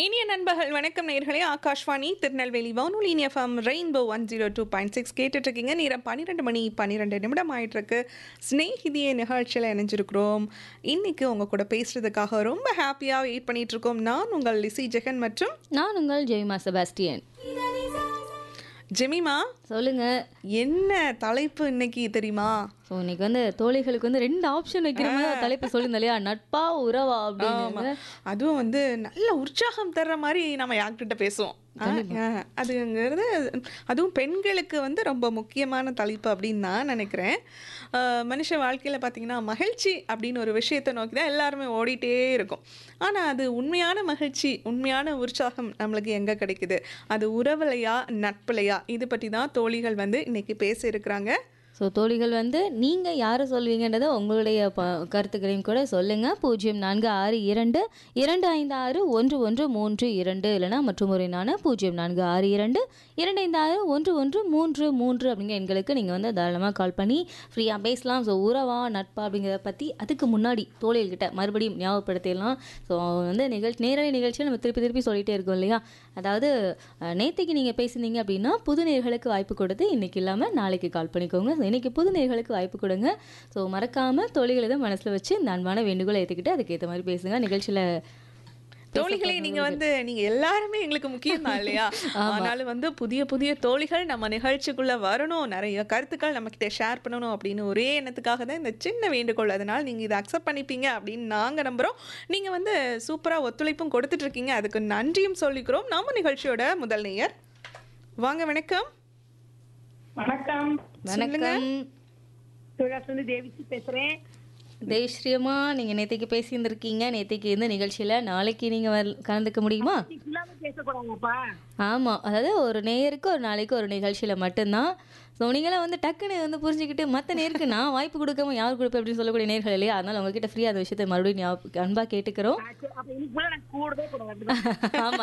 இனிய நண்பர்கள் வணக்கம் நேர்களே ஆகாஷ்வாணி திருநெல்வேலி வானொலி FM rainbow one zero two point six கேட்டுட்ருக்கீங்க நேரம் பன்னிரெண்டு மணி பன்னிரெண்டு நிமிடம் ஆயிட்டிருக்கு ஸ்னேகிதிய நிகழ்ச்சியில் இணைஞ்சிருக்கிறோம் இன்னைக்கு உங்கள் கூட பேசுறதுக்காக ரொம்ப ஹாப்பியாக வெயிட் பண்ணிட்டு இருக்கோம் நான் உங்கள் லிசி ஜெகன் மற்றும் நான் உங்கள் ஜெய்மா செபாஸ்டியன் ஜெமிமா சொல்லுங்க என்ன தலைப்பு இன்னைக்கு தெரியுமா ஸோ இன்னைக்கு வந்து தோழிகளுக்கு வந்து ரெண்டு ஆப்ஷன் வைக்கிற மாதிரி ஒரு தலைப்பு சொல்லுங்க இல்லையா நட்பா உறவா அப்படின்னு அதுவும் வந்து நல்ல உற்சாகம் தர்ற மாதிரி நம்ம யார்கிட்ட பேசுவோம் ஆ, ஆ, அதுங்கிறது அதுவும் பெண்களுக்கு வந்து ரொம்ப முக்கியமான தலைப்பு அப்படின்னு நான் நினைக்கிறேன் ஆ, மனுஷ வாழ்க்கையில் பார்த்தீங்கன்னா மகிழ்ச்சி அப்படின்னு ஒரு விஷயத்தை நோக்கி தான் எல்லாருமே ஓடிட்டே இருக்கும் ஆனால் அது உண்மையான மகிழ்ச்சி உண்மையான உற்சாகம் நம்மளுக்கு எங்கே கிடைக்குது அது உறவுலையா நட்புலையா இது பற்றி தான் தோழிகள் வந்து இன்னைக்கு பேச இருக்கிறாங்க ஸோ தோழிகள் வந்து நீங்கள் யாரை சொல்வீங்கன்றதை உங்களுடைய ப கருத்துக்களையும் கூட சொல்லுங்கள் பூஜ்ஜியம் நான்கு ஆறு இரண்டு இரண்டு ஐந்து ஆறு ஒன்று ஒன்று மூன்று இரண்டு இல்லைனா மற்றும் ஒரு நான பூஜ்ஜியம் நான்கு ஆறு இரண்டு இரண்டு ஐந்து ஆறு ஒன்று ஒன்று மூன்று மூன்று அப்படிங்கிற எண்களுக்கு நீங்கள் வந்து தாராளமாக கால் பண்ணி ஃப்ரீயாக பேசலாம் ஸோ உறவா நட்பா அப்படிங்கிறத பற்றி அதுக்கு முன்னாடி தோழிகள்கிட்ட மறுபடியும் ஞாபகப்படுத்திடலாம் ஸோ வந்து நிகழ்ச்சி நேரடி நிகழ்ச்சியில் நம்ம திருப்பி திருப்பி சொல்லிகிட்டே இருக்கோம் இல்லையா அதாவது அஹ், நேத்திக்கு நீங்கள் பேசினீங்க அப்படின்னா புது நேர்களுக்கு வாய்ப்பு கொடுத்து இன்னைக்கு இல்லாமல் நாளைக்கு கால் பண்ணிக்கோங்க So, இன்னைக்கு புது நேர்களுக்கு வாய்ப்பு கொடுங்க ஸோ மறக்காமல் தோழிகளை தான் மனசில் வச்சு இந்த அன்பான வேண்டுகோளை ஏற்றுக்கிட்டு அதுக்கேற்ற மாதிரி பேசுங்க நிகழ்ச்சியில் தோழிகளே நீங்க வந்து நீங்க எல்லாருமே எங்களுக்கு முக்கியம் தான் இல்லையா ஆனாலும் வந்து புதிய புதிய தோழிகள் நம்ம நிகழ்ச்சிக்குள்ள வரணும் நிறைய கருத்துக்கள் நம்ம கிட்ட ஷேர் பண்ணணும் அப்படின்னு ஒரே எண்ணத்துக்காக தான் இந்த சின்ன வேண்டுகோள் அதனால நீங்க இதை அக்செப்ட் பண்ணிப்பீங்க அப்படின்னு நாங்க நம்புறோம் நீங்க வந்து சூப்பரா ஒத்துழைப்பும் கொடுத்துட்டு இருக்கீங்க அதுக்கு நன்றியும் சொல்லிக்கிறோம் நம்ம நிகழ்ச்சியோட முதல் நேயர் வாங்க வணக்கம் வணக்கம் வணக்கம் சுழாசுந்து தேவிச்சு பேசுறேன் தேஸ்ரீயமா நீங்கள் நேத்திக்கு பேசியிருந்திருக்கீங்க நேத்திக்கு இந்த நிகழ்ச்சியில் நாளைக்கு நீங்கள் வர கலந்துக்க முடியுமா இல்லாம பேசக்கூடாதுப்பா ஆமாம் அதாவது ஒரு நேயருக்கு ஒரு நாளைக்கு ஒரு நிகழ்ச்சியில் மட்டும்தான் ஸோ நீங்களாம் வந்து டக்குன்னு வந்து புரிஞ்சுக்கிட்டு மற்ற நேருக்கு நான் வாய்ப்பு கொடுக்காம யார் கொடுப்பேன் அப்படின்னு சொல்லக்கூடிய நேர்கள் இல்லையா அதனால் உங்ககிட்ட ஃப்ரீயாக அந்த விஷயத்தை மறுபடியும் ஞாபகம் அன்பாக கேட்டுக்கிறோம் அப்ப இன்னைக்கு நான் கூடவே கூடாது ஆமாம்